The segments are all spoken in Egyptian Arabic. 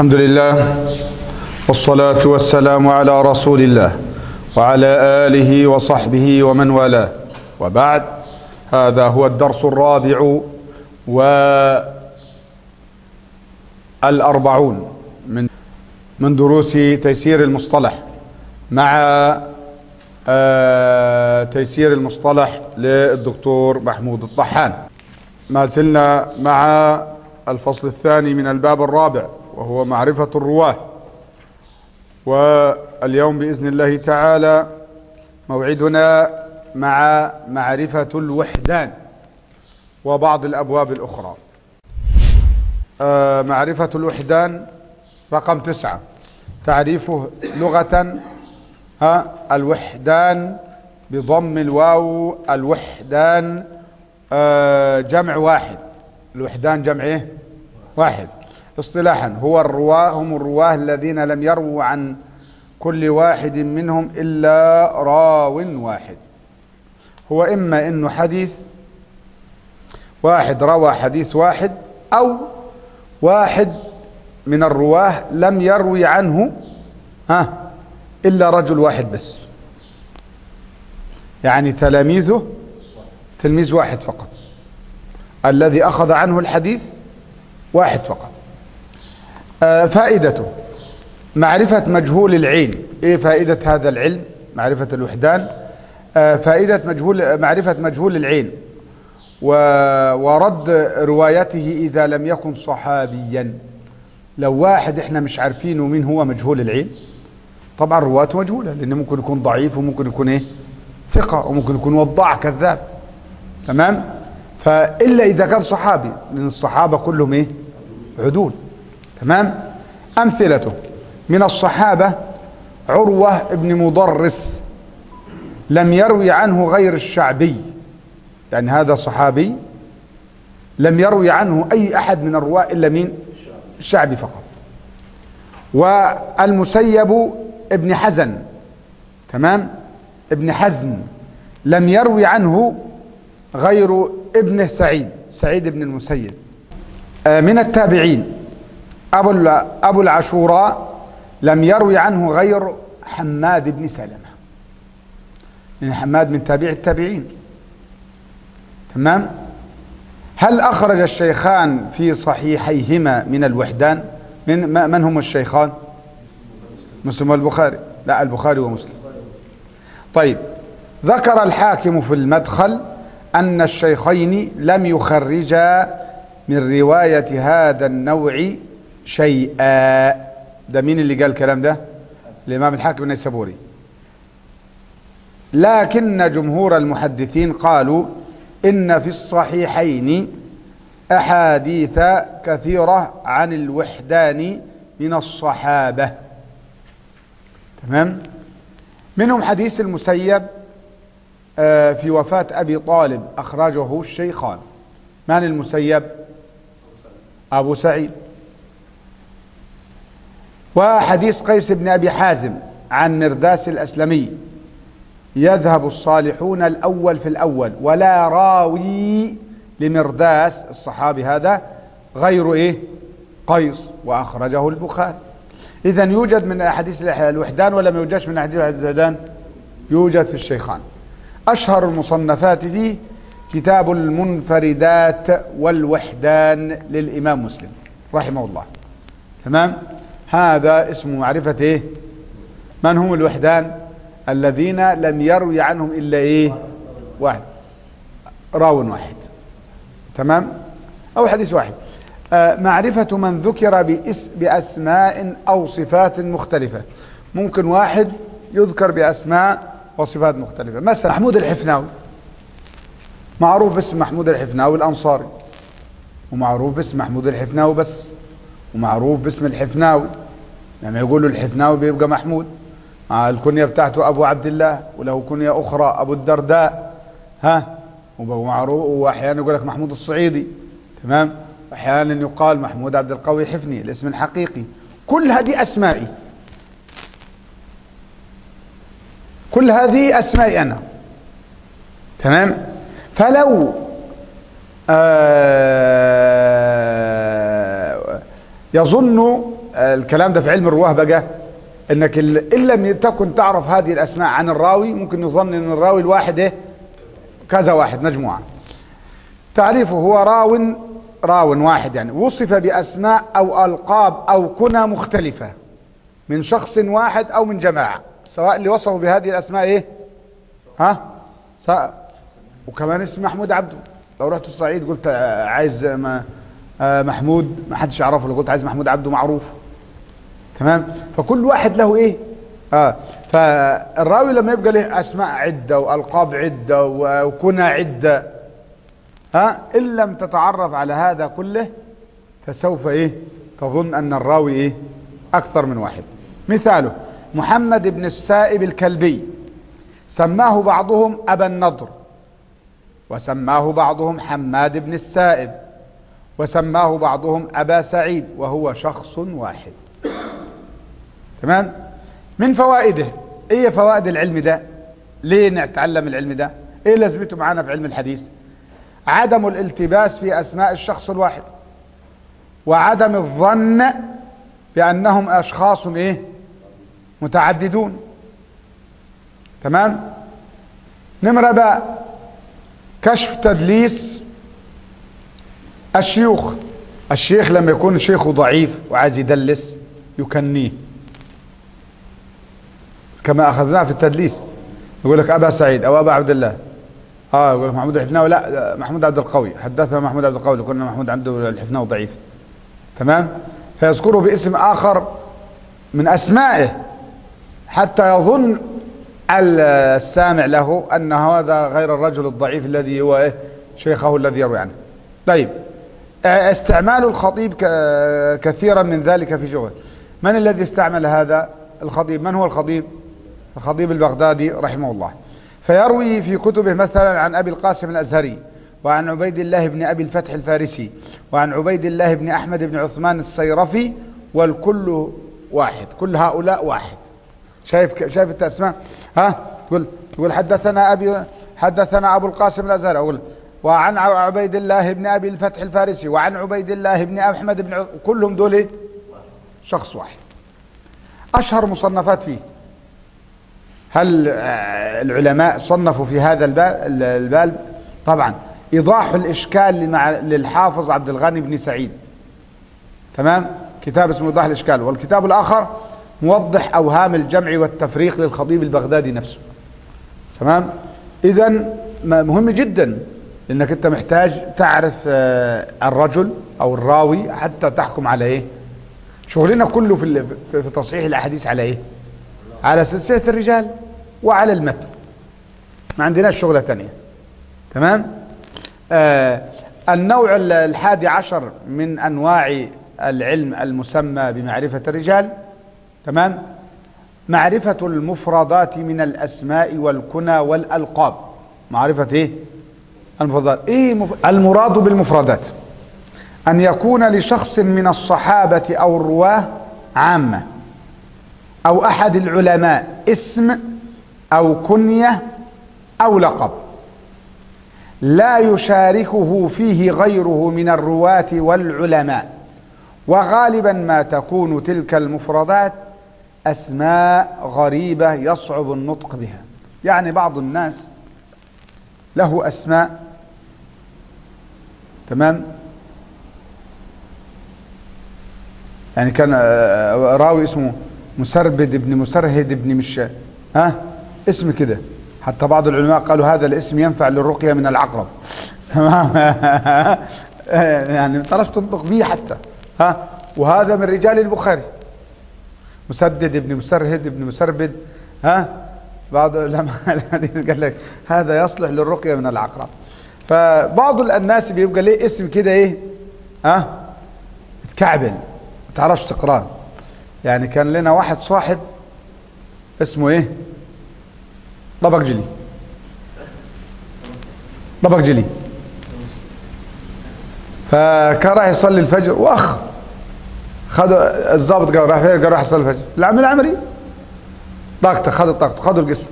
الحمد لله والصلاة والسلام على رسول الله وعلى آله وصحبه ومن والاه وبعد هذا هو الدرس الرابع والأربعون من من دروس تيسير المصطلح مع آه، تيسير المصطلح للدكتور محمود الطحان ما زلنا مع الفصل الثاني من الباب الرابع وهو معرفة الرواه واليوم بإذن الله تعالى موعدنا مع معرفة الوحدان وبعض الأبواب الأخرى آه، معرفة الوحدان رقم تسعة تعريفه لغة ها الوحدان بضم الواو الوحدان آه، جمع واحد الوحدان جمع ايه واحد اصطلاحا هو الرواه هم الرواه الذين لم يروا عن كل واحد منهم إلا راو واحد هو إما إنه حديث واحد روى حديث واحد أو واحد من الرواه لم يروي عنه ها إلا رجل واحد بس يعني تلاميذه تلميذ واحد فقط الذي أخذ عنه الحديث واحد فقط آه فائدته معرفة مجهول العين ايه فائدة هذا العلم معرفة الوحدان آه فائدة مجهول معرفة مجهول العين و ورد روايته إذا لم يكن صحابيا لو واحد احنا مش عارفينه مين هو مجهول العين طبعا رواته مجهولة لأنه ممكن يكون ضعيف وممكن يكون ايه ثقة وممكن يكون وضاع كذاب تمام فإلا إذا كان صحابي من الصحابة كلهم ايه عدول تمام أمثلته من الصحابة عروة ابن مضرس لم يروي عنه غير الشعبي يعني هذا صحابي لم يروي عنه أي أحد من الرواة إلا مين الشعبي فقط والمسيب ابن حزن تمام ابن حزن لم يروي عنه غير ابنه سعيد سعيد بن المسيب من التابعين أبو, أبو العشوراء لم يروي عنه غير حماد بن سلمة لأن حماد من تابع التابعين تمام هل أخرج الشيخان في صحيحيهما من الوحدان من من هم الشيخان مسلم والبخاري لا البخاري ومسلم طيب ذكر الحاكم في المدخل أن الشيخين لم يخرجا من رواية هذا النوع شيئا ده مين اللي قال الكلام ده الإمام الحاكم النيسابوري لكن جمهور المحدثين قالوا إن في الصحيحين أحاديث كثيرة عن الوحدان من الصحابة تمام منهم حديث المسيب في وفاة أبي طالب أخرجه الشيخان من المسيب أبو سعيد وحديث قيس بن أبي حازم عن مرداس الأسلمي يذهب الصالحون الأول في الأول ولا راوي لمرداس الصحابي هذا غير إيه قيس وأخرجه البخاري إذا يوجد من أحاديث الوحدان ولا ما يوجدش من أحاديث الوحدان يوجد في الشيخان أشهر المصنفات فيه كتاب المنفردات والوحدان للإمام مسلم رحمه الله تمام هذا اسمه معرفة ايه من هم الوحدان الذين لم يروي عنهم إلا ايه واحد راو واحد تمام أو حديث واحد آه معرفة من ذكر بإس بأسماء أو صفات مختلفة ممكن واحد يذكر بأسماء وصفات مختلفة مثلا محمود الحفناوي معروف باسم محمود الحفناوي الأنصاري ومعروف باسم محمود الحفناوي بس ومعروف باسم الحفناوي لما يعني يقولوا الحفناوي بيبقى محمود مع الكنية بتاعته أبو عبد الله وله كنية أخرى أبو الدرداء ها ومعروف وأحيانا يقول لك محمود الصعيدي تمام أحيانا يقال محمود عبد القوي حفني الاسم الحقيقي كل هذه أسمائي كل هذه أسمائي أنا تمام فلو آه يظن الكلام ده في علم الرواه بقى انك ال- ان لم تكن تعرف هذه الاسماء عن الراوي ممكن يظن ان الراوي الواحد ايه كذا واحد مجموعة تعريفه هو راو راو واحد يعني وصف باسماء او القاب او كنى مختلفة من شخص واحد او من جماعة سواء اللي وصفوا بهذه الاسماء ايه ها سواء وكمان اسم محمود عبده لو رحت الصعيد قلت آه، عايز ما آه، محمود ما حدش يعرفه لو قلت عايز محمود عبده معروف تمام فكل واحد له ايه اه فالراوي لما يبقى له اسماء عده والقاب عده و- وكنى عده ها ان لم تتعرف على هذا كله فسوف ايه تظن ان الراوي ايه اكثر من واحد مثاله محمد بن السائب الكلبي سماه بعضهم ابا النضر وسماه بعضهم حماد بن السائب وسماه بعضهم ابا سعيد وهو شخص واحد تمام من فوائده ايه فوائد العلم ده ليه نتعلم العلم ده ايه لازمته معانا في علم الحديث عدم الالتباس في اسماء الشخص الواحد وعدم الظن بانهم اشخاص ايه متعددون تمام نمرة بقى كشف تدليس الشيوخ الشيخ لما يكون شيخه ضعيف وعايز يدلس يكنيه كما اخذناه في التدليس يقول لك ابا سعيد او ابا عبد الله اه يقول لك محمود الحفناوي لا محمود عبد القوي حدثنا محمود عبد القوي كنا محمود عنده الحفناوي ضعيف تمام فيذكره باسم اخر من اسمائه حتى يظن السامع له ان هذا غير الرجل الضعيف الذي هو إيه؟ شيخه الذي يروي عنه طيب آه، استعمال الخطيب ك- كثيرا من ذلك في شغله من الذي استعمل هذا الخطيب من هو الخطيب الخطيب البغدادي رحمه الله فيروي في كتبه مثلا عن أبي القاسم الأزهري وعن عبيد الله بن أبي الفتح الفارسي وعن عبيد الله بن أحمد بن عثمان السيرفي والكل واحد كل هؤلاء واحد شايف شايف التسمية ها يقول يقول حدثنا أبي حدثنا أبو القاسم الأزهري أقول وعن عبيد الله بن أبي الفتح الفارسي وعن عبيد الله بن أحمد بن عث- كلهم دول إيه؟ شخص واحد أشهر مصنفات فيه هل آه، العلماء صنفوا في هذا البال, البال طبعا إيضاح الإشكال لمع- للحافظ عبد الغني بن سعيد تمام كتاب اسمه إيضاح الإشكال والكتاب الآخر موضح أوهام الجمع والتفريق للخطيب البغدادي نفسه تمام إذا مهم جدا لأنك أنت محتاج تعرف آه، الرجل أو الراوي حتى تحكم على إيه شغلنا كله في ال- في في تصحيح الأحاديث على إيه على سلسلة الرجال وعلى المتن ما عندناش شغلة تانية تمام آه النوع ال- الحادي عشر من أنواع العلم المسمى بمعرفة الرجال تمام معرفة المفردات من الأسماء والكنى والألقاب معرفة إيه المفردات إيه مف... المراد بالمفردات أن يكون لشخص من الصحابة أو الرواه عامة أو أحد العلماء اسم أو كنية أو لقب لا يشاركه فيه غيره من الرواة والعلماء وغالبا ما تكون تلك المفردات أسماء غريبة يصعب النطق بها يعني بعض الناس له أسماء تمام يعني كان آه، راوي اسمه مسربد ابن مسرهد ابن مش ها اسم كده حتى بعض العلماء قالوا هذا الاسم ينفع للرقية من العقرب تمام يعني ما تعرفش تنطق به حتى ها وهذا من رجال البخاري مسدد ابن مسرهد ابن مسربد ها بعض العلماء الحديث قال لك هذا يصلح للرقية من العقرب فبعض الناس بيبقى ليه اسم كده ايه ها متكعبل ما تعرفش تقراه يعني كان لنا واحد صاحب اسمه ايه طبق جلي طبق جلي فكان راح يصلي الفجر واخ خد الضابط قال راح فين قال راح يصلي الفجر العمل العمري طاقته خد طاقته خدوا القسم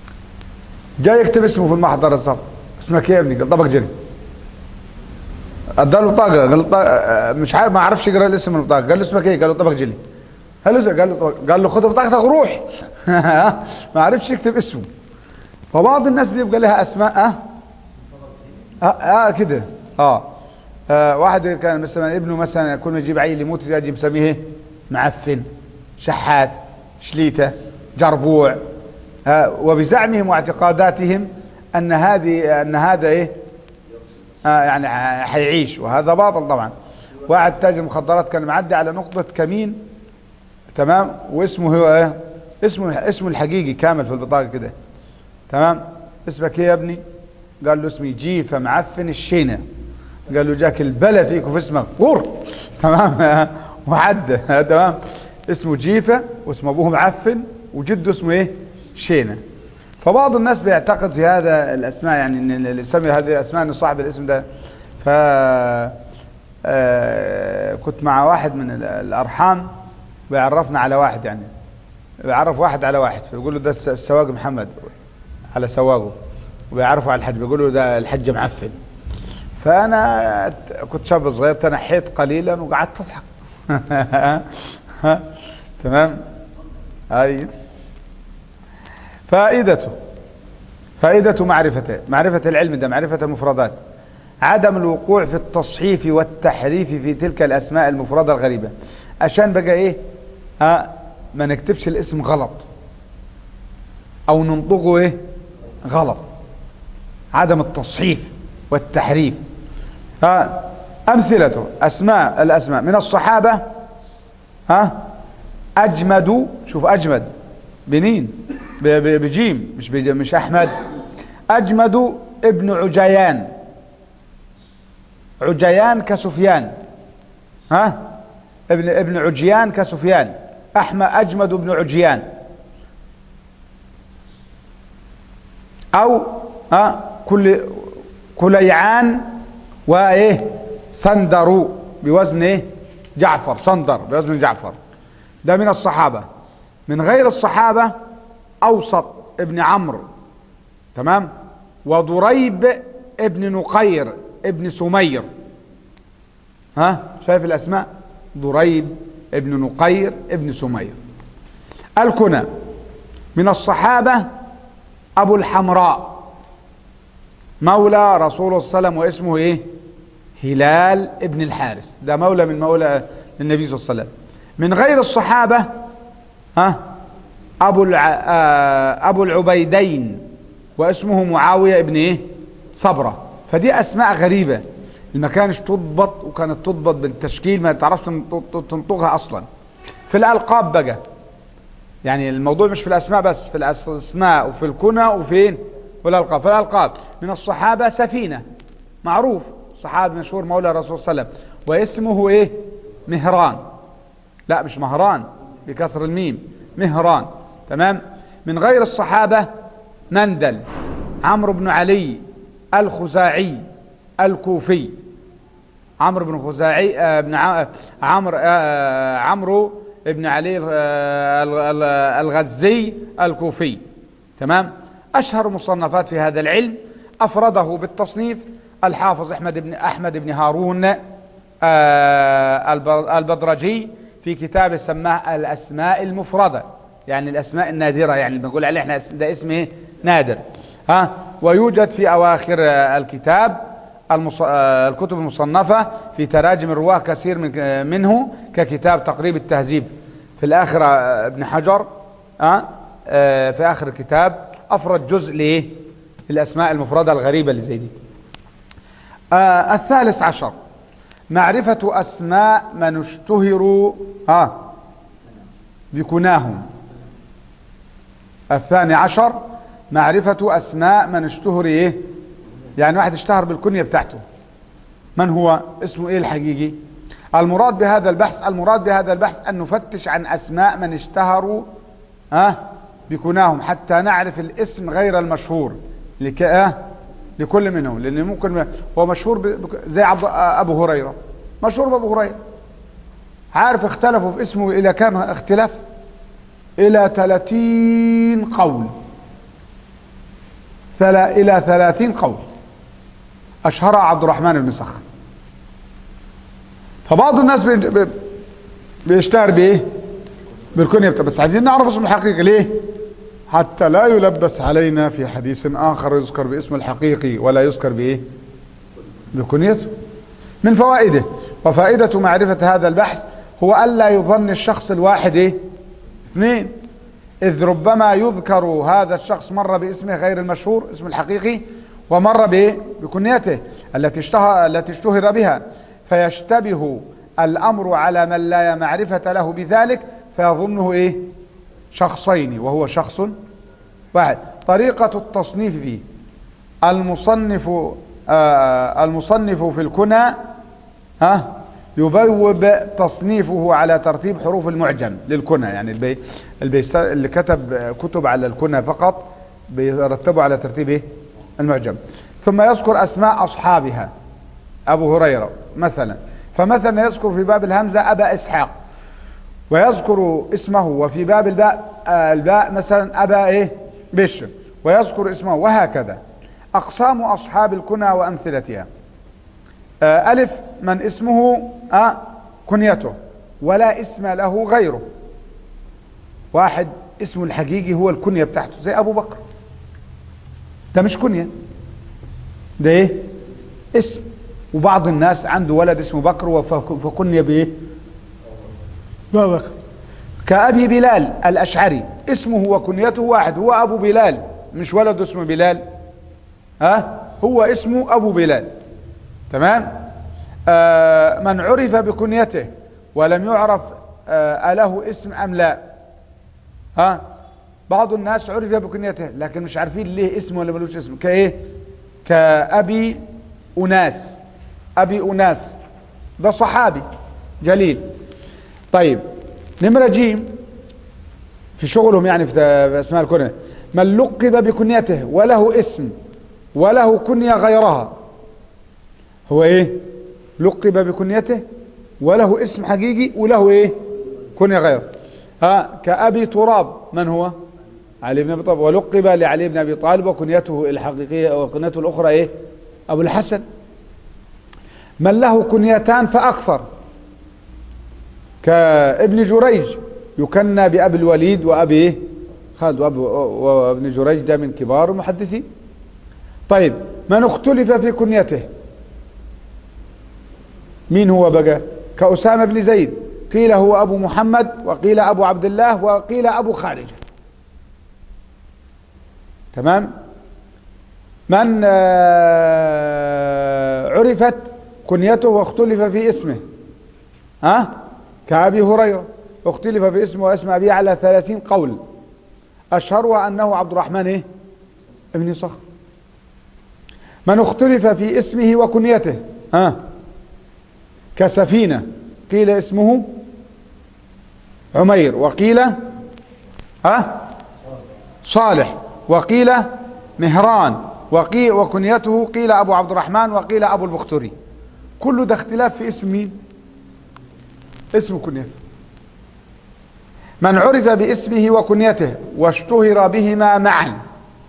جاي يكتب اسمه في المحضر الضابط اسمك ايه يا ابني قال طبق جلي اداله بطاقه قال له طاقة مش عارف ما عرفش يقرا الاسم من البطاقه قال له اسمك ايه قال له طبق جلي قال له قال له قال له خد بطاقتك وروح ما عرفش يكتب اسمه فبعض الناس بيبقى لها اسماء اه اه, آه كده آه. اه واحد كان مثلا ابنه مثلا يكون يجيب عيل يموت يجي مسميه ايه معفن شحات شليته جربوع آه وبزعمهم واعتقاداتهم ان هذه ان هذا ايه آه يعني حيعيش وهذا باطل طبعا واحد تاجر مخدرات كان معدي على نقطة كمين تمام واسمه هو ايه اسمه اسمه الحقيقي كامل في البطاقة كده تمام اسمك ايه يا ابني قال له اسمي جيفة معفن الشينة قال له جاك البلا فيك وفي اسمك غر تمام وعدى تمام اسمه جيفة واسم ابوه معفن وجده اسمه ايه شينة فبعض الناس بيعتقد في هذا الاسماء يعني ان اللي يسمي هذه الاسماء ان صاحب الاسم ده ف آه كنت مع واحد من الارحام بيعرفنا على واحد يعني بيعرف واحد على واحد فيقول له ده السواق محمد على سواقه وبيعرفوا على الحج بيقول له ده الحج معفن فانا كنت شاب صغير تنحيت قليلا وقعدت اضحك تمام اي فائدته فائدة معرفته معرفة العلم ده معرفة المفردات عدم الوقوع في التصحيف والتحريف في تلك الأسماء المفردة الغريبة عشان بقى إيه ها ما نكتبش الاسم غلط أو ننطقه إيه غلط عدم التصحيف والتحريف ها أمثلته أسماء الأسماء من الصحابة ها أجمد شوف أجمد بنين بجيم مش مش أحمد أجمد ابن عجيان عجيان كسفيان ها ابن ابن عجيان كسفيان أحمد أجمد ابن عجيان أو ها كل كليعان وايه صندروا بوزن ايه جعفر صندر بوزن جعفر ده من الصحابة من غير الصحابة اوسط ابن عمرو تمام وضريب ابن نقير ابن سمير ها شايف الاسماء ضريب ابن نقير ابن سمير الكنى من الصحابة ابو الحمراء مولى رسول الله صلى الله عليه وسلم واسمه ايه هلال ابن الحارس ده مولى من مولى النبي صلى الله عليه وسلم من غير الصحابة ها ابو ابو العبيدين واسمه معاوية ابن ايه صبرة فدي اسماء غريبة ما كانش تضبط وكانت تضبط بالتشكيل ما تعرفش تنطقها اصلا في الالقاب بقى يعني الموضوع مش في الاسماء بس في الاسماء وفي الكنى وفين والالقاب في الالقاب من الصحابة سفينة معروف صحابي مشهور مولى الرسول صلى الله عليه وسلم واسمه ايه مهران لا مش مهران بكسر الميم مهران تمام من غير الصحابة مندل عمرو بن علي الخزاعي الكوفي عمرو بن خزاعي آه بن عمرو آه عمرو بن علي آه الغزي الكوفي تمام أشهر مصنفات في هذا العلم أفرده بالتصنيف الحافظ أحمد بن أحمد بن هارون البدرجي في كتاب سماه الأسماء المفردة يعني الأسماء النادرة يعني بنقول عليه احنا ده اسم ايه نادر ها ويوجد في أواخر الكتاب المص... الكتب المصنفة في تراجم الرواه كثير من منه ككتاب تقريب التهذيب في الآخر ابن حجر ها في آخر الكتاب أفرد جزء لإيه الأسماء المفردة الغريبة اللي زي دي آه الثالث عشر معرفة أسماء من اشتهروا ها بكناهم الثاني عشر معرفة أسماء من اشتهر إيه يعني واحد اشتهر بالكنية بتاعته من هو اسمه إيه الحقيقي المراد بهذا البحث المراد بهذا البحث أن نفتش عن أسماء من اشتهروا ها بكناهم حتى نعرف الاسم غير المشهور لك اه لكل منهم لان ممكن هو مشهور بك زي عبد ابو هريره مشهور بابو هريره عارف اختلفوا في اسمه الى كم اختلاف الى 30 قول فلا الى 30 قول اشهرها عبد الرحمن بن سخر فبعض الناس بي- بي- بيشتهر بايه بالكنية بتاع بس عايزين نعرف اسمه الحقيقي ليه حتى لا يلبس علينا في حديث آخر يذكر باسمه الحقيقي ولا يذكر بايه بكنيته من فوائده وفائدة معرفة هذا البحث هو ألا يظن الشخص الواحد ايه اثنين إذ ربما يذكر هذا الشخص مرة باسمه غير المشهور اسم الحقيقي ومرة بإيه؟ بكنيته التي اشتهر, التي اشتهر بها فيشتبه الأمر على من لا معرفة له بذلك فيظنه إيه شخصين وهو شخص واحد طريقة التصنيف فيه المصنف آه المصنف في الكنى ها يبوب تصنيفه على ترتيب حروف المعجم للكنى يعني البي البي اللي كتب كتب على الكنى فقط بيرتبوا على ترتيب ايه المعجم ثم يذكر اسماء اصحابها ابو هريره مثلا فمثلا يذكر في باب الهمزه ابا اسحاق ويذكر اسمه وفي باب الباء آه الباء مثلا ابا ايه بشر ويذكر اسمه وهكذا اقسام اصحاب الكنى وامثلتها آه ألف من اسمه آه كنيته ولا اسم له غيره واحد اسمه الحقيقي هو الكنية بتاعته زي أبو بكر ده مش كنية ده ايه اسم وبعض الناس عنده ولد اسمه بكر فكنية بايه بكر كأبي بلال الأشعري اسمه وكنيته واحد هو أبو بلال مش ولد اسمه بلال ها آه هو اسمه أبو بلال تمام آه من عرف بكنيته ولم يعرف آه أله اسم أم لا ها بعض الناس عرف بكنيته لكن مش عارفين ليه اسم ولا ملوش اسم كايه كأبي أناس أبي أناس ده صحابي جليل طيب نمرة جيم في شغلهم يعني في اسماء الكنية من لقب بكنيته وله اسم وله كنية غيرها هو ايه لقب بكنيته وله اسم حقيقي وله ايه كنية غيره ها كأبي تراب من هو علي بن ابي طالب ولقب لعلي بن ابي طالب وكنيته الحقيقية وكنيته الاخرى ايه ابو الحسن من له كنيتان فاكثر كابن جريج يكنى بأبي الوليد وأبي إيه؟ خالد وأبي وابن جريج ده من كبار المحدثين طيب من اختلف في كنيته مين هو بقى كأسامة بن زيد قيل هو أبو محمد وقيل أبو عبد الله وقيل أبو خارجة تمام من عرفت كنيته واختلف في اسمه ها كأبي هريرة اختلف في اسمه واسم أبيه على ثلاثين قول أشهرها أنه عبد الرحمن إيه؟ ابن صخر من اختلف في اسمه وكنيته ها كسفينة قيل اسمه عمير وقيل ها صالح وقيل مهران وقيل وكنيته قيل أبو عبد الرحمن وقيل أبو البختري كل ده اختلاف في اسم مين اسم كنيته من عرف باسمه وكنيته واشتهر بهما معا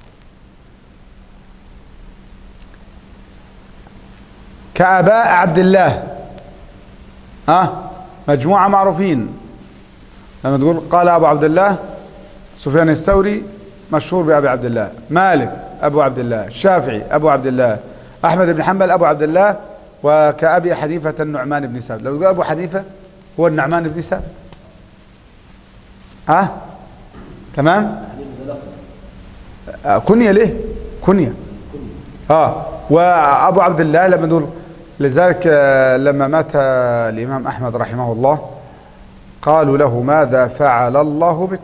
كآباء عبد الله ها أه؟ مجموعة معروفين لما تقول قال أبو عبد الله سفيان الثوري مشهور بأبي عبد الله مالك أبو عبد الله الشافعي أبو عبد الله أحمد بن حنبل أبو عبد الله وكأبي حنيفة النعمان بن ثابت لو تقول أبو حنيفة هو النعمان بن ثابت ها أه؟ تمام آه كنية ليه كنية اه وابو عبد الله لما نقول لذلك لما مات الامام احمد رحمه الله قالوا له ماذا فعل الله بك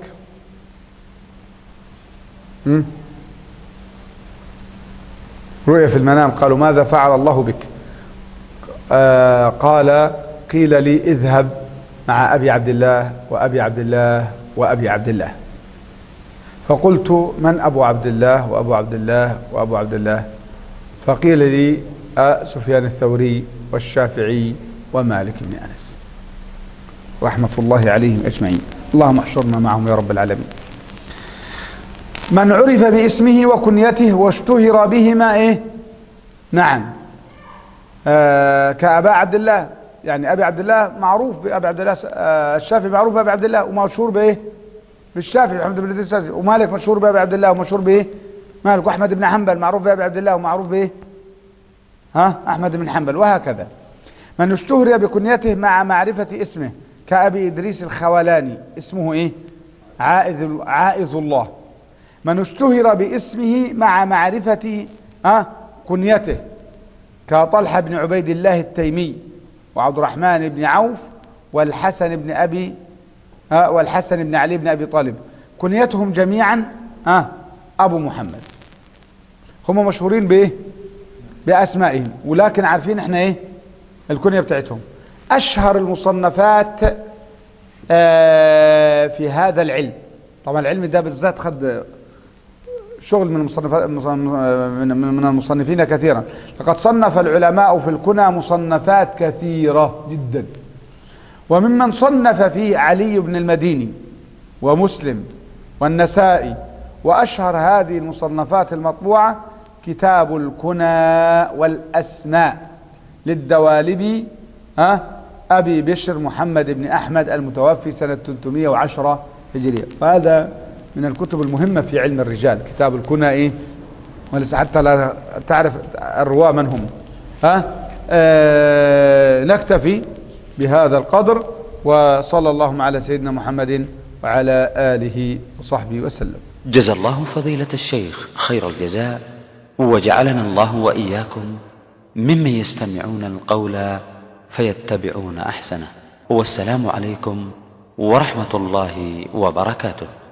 م? رؤيا في المنام قالوا ماذا فعل الله بك آه قال قيل لي اذهب مع ابي عبد الله وابي عبد الله وابي عبد الله فقلت من ابو عبد الله وابو عبد الله وابو عبد الله فقيل لي آه سفيان الثوري والشافعي ومالك بن انس رحمه الله عليهم اجمعين اللهم احشرنا معهم يا رب العالمين من عرف باسمه وكنيته واشتهر بهما ايه نعم آه كابا عبد الله يعني أبي عبد الله معروف بأبي عبد الله آه، الشافعي معروف بأبي عبد الله ومشهور بإيه بالشافعي محمد بن إدريس الشافعي ومالك مشهور بأبي عبد الله ومشهور بإيه مالك وأحمد بن حنبل معروف بأبي عبد الله ومعروف بإيه ها أحمد بن حنبل وهكذا من اشتهر بكنيته مع معرفة اسمه كأبي إدريس الخولاني اسمه إيه عائذ, عائذ الله من اشتهر باسمه مع معرفة ها كنيته كطلحة بن عبيد الله التيمي وعبد الرحمن بن عوف والحسن بن أبي ها والحسن بن علي بن أبي طالب كنيتهم جميعا ها أبو محمد هم مشهورين بإيه بأسمائهم ولكن عارفين احنا ايه الكنية بتاعتهم أشهر المصنفات آه في هذا العلم طبعا العلم ده بالذات خد شغل من المصنفات من من المصنفين كثيرا لقد صنف العلماء في الكنى مصنفات كثيرة جدا وممن صنف فيه علي بن المديني ومسلم والنسائي وأشهر هذه المصنفات المطبوعة كتاب الكنى والأسماء للدوالبي ها أبي بشر محمد بن أحمد المتوفي سنة 310 هجرية وهذا من الكتب المهمة في علم الرجال كتاب الكنى إيه ولسه حتى لا تعرف الرواة من هم ها آه نكتفي بهذا القدر وصلى اللهم على سيدنا محمد وعلى آله وصحبه وسلم جزى الله فضيلة الشيخ خير الجزاء وجعلنا الله وإياكم ممن يستمعون القول فيتبعون أحسنه والسلام عليكم ورحمة الله وبركاته